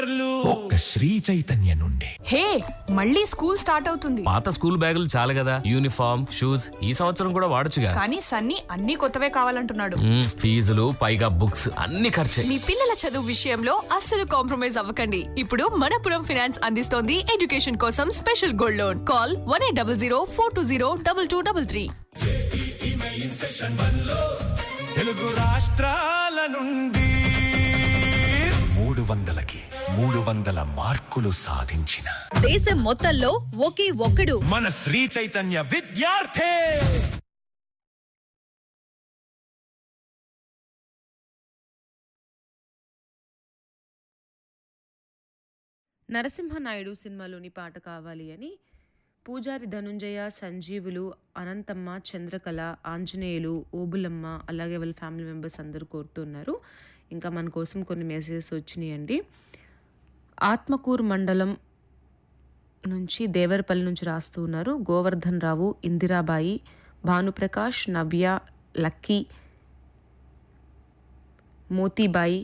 ఒక్క శ్రీ చైతన్య నుండి హే మళ్ళీ స్కూల్ స్టార్ట్ అవుతుంది పాత స్కూల్ బ్యాగులు చాలు కదా యూనిఫామ్ షూస్ ఈ సంవత్సరం కూడా వాడొచ్చుగా కానీ సన్నీ అన్ని కొత్తవే కావాలంటున్నాడు మ్మ్, ఫీజులు పైగా బుక్స్ అన్ని ఖర్చే మీ పిల్లల చదువు విషయంలో అస్సలు కాంప్రమైజ్ అవ్వకండి ఇప్పుడు మనపురం ఫైనాన్స్ అందిస్తోంది ఎడ్యుకేషన్ కోసం special gold loan call one eight double zero four two zero double two double three Telugu రాష్ట్రాల నుండి మూడు వందలకి మూడు వందల మార్కులు సాధించిన దేశం మొత్తంలో ఒకే ఒక్కడు మన శ్రీ చైతన్య విద్యార్థి నరసింహనాయుడు సినిమాలోని పాట కావాలి అని పూజారి ధనుంజయ సంజీవులు అనంతమ్మ చంద్రకళ ఆంజనేయులు ఓబులమ్మ అలాగే వాళ్ళ ఫ్యామిలీ మెంబర్స్ అందరూ కోరుతున్నారు ఇంకా మన కోసం కొన్ని మెసేజెస్ వచ్చినాయండి ఆత్మకూరు మండలం నుంచి దేవరపల్లి నుంచి రాస్తూ ఉన్నారు గోవర్ధన్ రావు ఇందిరాబాయి భానుప్రకాష్ నవ్య లక్కీ మోతీబాయి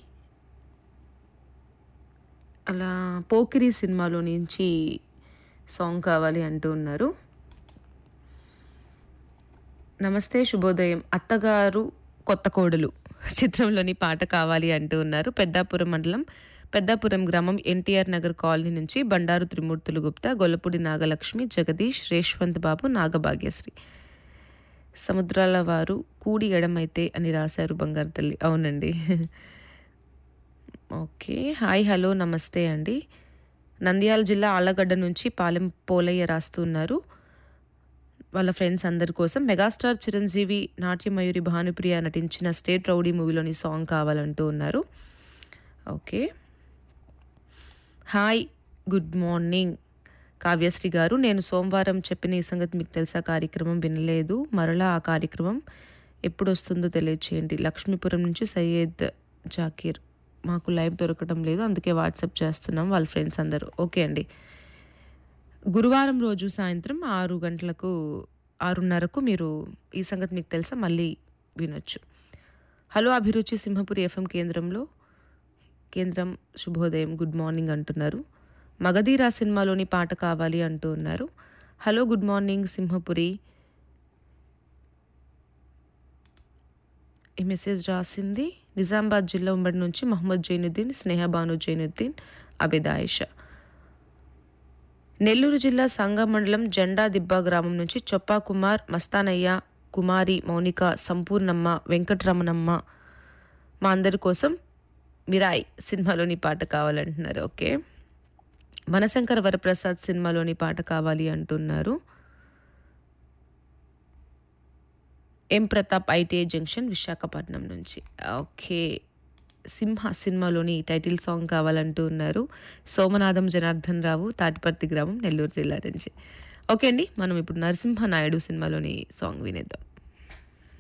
అలా పోకిరి సినిమాలో నుంచి సాంగ్ కావాలి అంటూ ఉన్నారు నమస్తే శుభోదయం అత్తగారు కొత్త కోడలు చిత్రంలోని పాట కావాలి అంటూ ఉన్నారు పెద్దాపురం మండలం పెద్దాపురం గ్రామం ఎన్టీఆర్ నగర్ కాలనీ నుంచి బండారు త్రిమూర్తులు గుప్తా గొల్లపూడి నాగలక్ష్మి జగదీష్ రేష్వంత్ బాబు నాగభాగ్యశ్రీ సముద్రాల వారు కూడి ఎడమైతే అని రాశారు బంగారు తల్లి అవునండి ఓకే హాయ్ హలో నమస్తే అండి నంద్యాల జిల్లా ఆళ్ళగడ్డ నుంచి పాలెం పోలయ్య రాస్తున్నారు వాళ్ళ ఫ్రెండ్స్ అందరి కోసం మెగాస్టార్ చిరంజీవి నాట్యమయూరి భానుప్రియ నటించిన స్టేట్ రౌడీ మూవీలోని సాంగ్ కావాలంటూ ఉన్నారు okay hi good morning Kavyasri garu నేను సోమవారం చెప్పిన ఈ సంగతి మీకు తెలుసా కార్యక్రమం వినలేదు మరలా ఆ కార్యక్రమం ఎప్పుడు వస్తుందో తెలియచేయండి లక్ష్మీపురం నుంచి సయ్యద్ జాకీర్ మాకు లైవ్ దొరకడం లేదు అందుకే వాట్సాప్ చేస్తున్నాం వాళ్ళ ఫ్రెండ్స్ అందరూ ఓకే అండి గురువారం రోజు సాయంత్రం ఆరు గంటలకు ఆరున్నరకు మీరు ఈ సంగతి మీకు తెలుసా మళ్ళీ వినొచ్చు హలో అభిరుచి సింహపురి ఎఫ్ఎం కేంద్రంలో కేంద్రం శుభోదయం గుడ్ మార్నింగ్ అంటున్నారు మగధీరా సినిమాలోని పాట కావాలి అంటూ ఉన్నారు హలో గుడ్ మార్నింగ్ సింహపురి ఈ మెసేజ్ రాసింది నిజామాబాద్ జిల్లా ఉమ్మడి నుంచి మహమ్మద్ జైనుద్దీన్ స్నేహబాను జైనుద్దీన్ అబిద్ ఆయిషా నెల్లూరు జిల్లా సంగ మండలం జెండా దిబ్బా గ్రామం నుంచి చొప్పా కుమార్ మస్తానయ్య కుమారి మౌనిక సంపూర్ణమ్మ వెంకటరమణమ్మ మా అందరి కోసం మిరాయ్ సినిమాలోని పాట కావాలంటున్నారు ఓకే మనశంకర వరప్రసాద్ సినిమాలోని పాట కావాలి అంటున్నారు M Pratap ITI junction Visakhapatnam నుంచి ఓకే సింహ సినిమాలోని టైటిల్ సాంగ్ కావాలంటూ ఉన్నారు సోమనాథం జనార్దన్ రావు తాటిపర్తి గ్రామం నెల్లూరు జిల్లా నుంచి ఓకే అండి మనం ఇప్పుడు నరసింహ నాయుడు సినిమాలోని సాంగ్ వినేద్దాం